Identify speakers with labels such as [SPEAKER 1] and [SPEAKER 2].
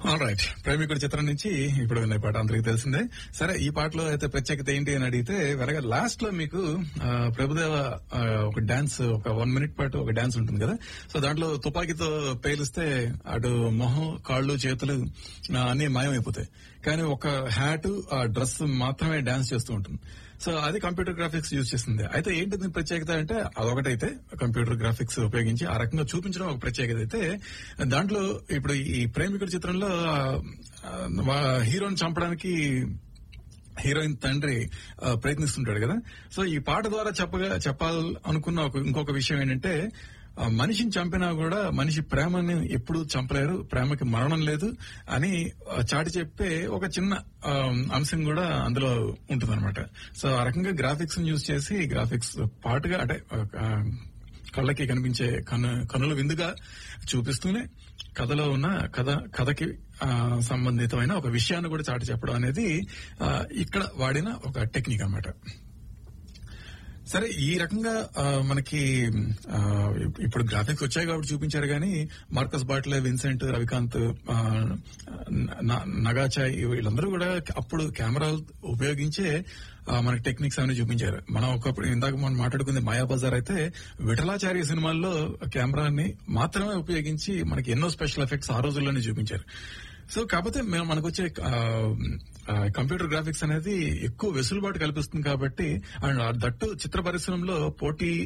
[SPEAKER 1] all right ప్రేమికుడి చిత్రం నుంచి ఇప్పుడు విన్న పాట అందరికి తెలిసిందే సరే ఈ పాటలో అయితే ప్రత్యేకత ఏంటి అని అడిగితే వెరగా లాస్ట్ లో మీకు ఆ, ప్రభుదేవ ఆ, ఒక డాన్స్ ఒక వన్ మినిట్ పాటు ఒక డాన్స్ ఉంటుంది కదా సో దాంట్లో తుపాకీతో పేలిస్తే అటు మొహం కాళ్ళు చేతులు ఆ, అన్ని మాయమైపోతాయి కానీ ఒక హ్యాట్ ఆ డ్రెస్ మాత్రమే డాన్స్ చేస్తూ ఉంటుంది సో అది కంప్యూటర్ గ్రాఫిక్స్ యూజ్ చేస్తుంది అయితే ఏంటి దీని ప్రత్యేకత అంటే అదొకటైతే కంప్యూటర్ గ్రాఫిక్స్ ఉపయోగించి ఆ రకంగా చూపించడం ఒక ప్రత్యేకత అయితే దాంట్లో ఇప్పుడు ఈ ప్రేమికుడి చిత్రంలో హీరోని చంపడానికి హీరోయిన్ తండ్రి ఆ, ప్రయత్నిస్తుంటాడు కదా సో ఈ పాట ద్వారా చెప్పగా చెప్పాలనుకున్న ఒక ఇంకొక విషయం ఏంటంటే ఆ, మనిషిని చంపినా కూడా మనిషి ప్రేమని ఎప్పుడూ చంపలేరు ప్రేమకి మరణం లేదు అని ఆ, చాటి చెప్పే ఒక చిన్న ఆ, అంశం కూడా అందులో ఉంటుందన్నమాట సో ఆ రకంగా గ్రాఫిక్స్ యూజ్ చేసి గ్రాఫిక్స్ పాటుగా అంటే ఆ, కళ్ళకి కనిపించే కను కనుల విందుగా చూపిస్తూనే కథలో ఉన్న కథ కథకి ఆ, సంబంధితమైన ఒక విషయాన్ని కూడా చాటి చెప్పడం అనేది ఆ, ఇక్కడ వాడిన ఒక టెక్నిక్ అన్నమాట సరే ఈ రకంగా ఆ, మనకి ఆ, ఇప్పుడు గ్రాఫిక్స్ వచ్చాయి కాబట్టి చూపించారు కానీ మార్కస్ బాట్లే విన్సెంట్ రవికాంత్ ఆ, న- నగాచాయ్ వీళ్ళందరూ కూడా అప్పుడు కెమెరాలు ఉపయోగించే ఆ, మనకి టెక్నిక్స్ అవన్నీ చూపించారు మనం ఒకప్పుడు ఇందాక మనం మాట్లాడుకుంది మాయా బజార్ అయితే విఠలాచార్య సినిమాల్లో కెమెరాని మాత్రమే ఉపయోగించి మనకి ఎన్నో స్పెషల్ ఎఫెక్ట్స్ ఆ రోజుల్లోనే చూపించారు సో కాకపోతే మేము మనకు వచ్చే కంప్యూటర్ గ్రాఫిక్స్ అనేది ఎక్కువ వెసులుబాటు కల్పిస్తుంది కాబట్టి అండ్ దట్టు చిత్ర పరిశ్రమలో పోటీ